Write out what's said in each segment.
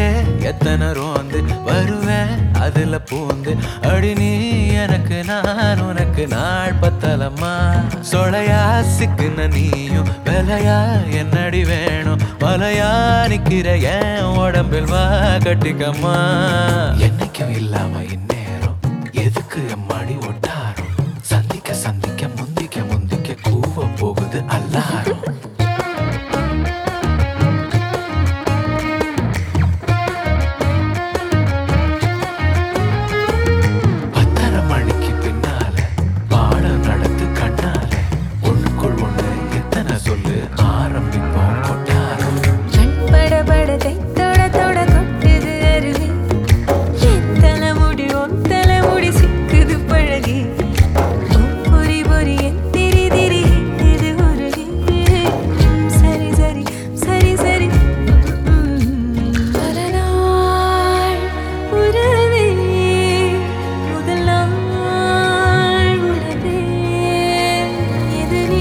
எத்தனை ரோந்து வருவேன் அதுல பூந்து அடி நீ எனக்கு நான் உனக்கு நாள் பத்தலம்மா சொலையா சிக்குன நீயும் விலையா என்னடி வேணும் வலையா நிக்கிற என் உடம்பில் வா கட்டிக்கம்மா என்னைக்கும் இல்லாம இந்நேரம் எதுக்கு எம்மாடி ஒட்டாரம் சந்திக்க சந்திக்க முந்திக்க முந்திக்க கூவ போகுது அல்லாரம் பத்தரை மணிக்கு பின்னால பாடம் நடத்து கண்ணால ஒண்ணுக்குள் ஒண்ணு எத்தனை சொல்லு ஆரம்பிப்போம் கொட்டாரம் கண் பட பட தைத்தொட தொட கொட்டுது அருவி எத்தனை முடி ஒத்தனை முடி சிக்குது பழகி பொறி பொறி எத்திரி திரி இது உருகி சரி சரி சரி சரி பல நாள் உறவே முதல் நாள் உறவே எது நீ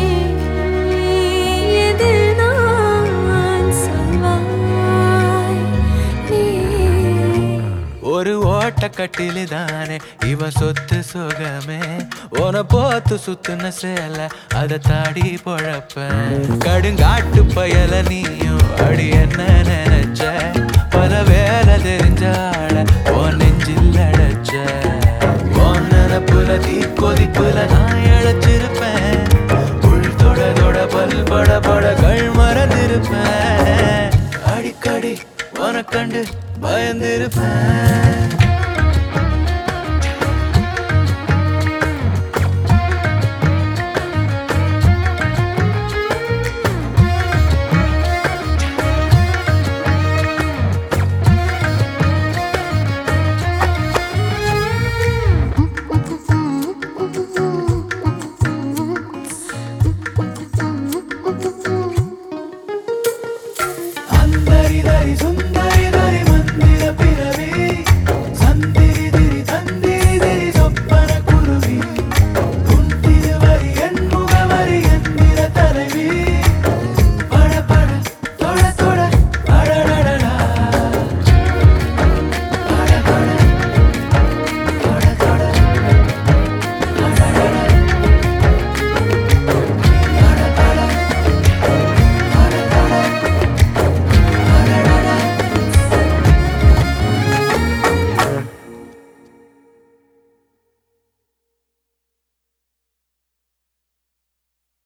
எது நான் சொல்வாய் நீ ஒரு ஓட்ட கட்டிலு தானே இவ சொத்து சுகமே உன போத்து சுத்துன சேல அத தாடி பொழப்பேன் கடுங்காட்டு பயல நீயும் அடி என்ன நினைச்ச பல வேலை தெரிஞ்சாட உன் நெஞ்சில் அடைச்ச உன் நினப்புல தீ கொதிப்புல நான் இழைச்சிருப்பேன் உள் தொட தொட பல் பட பட கள் மறந்திருப்பேன் அடிக்கடி உனக்கண்டு பயந்திருப்பேன்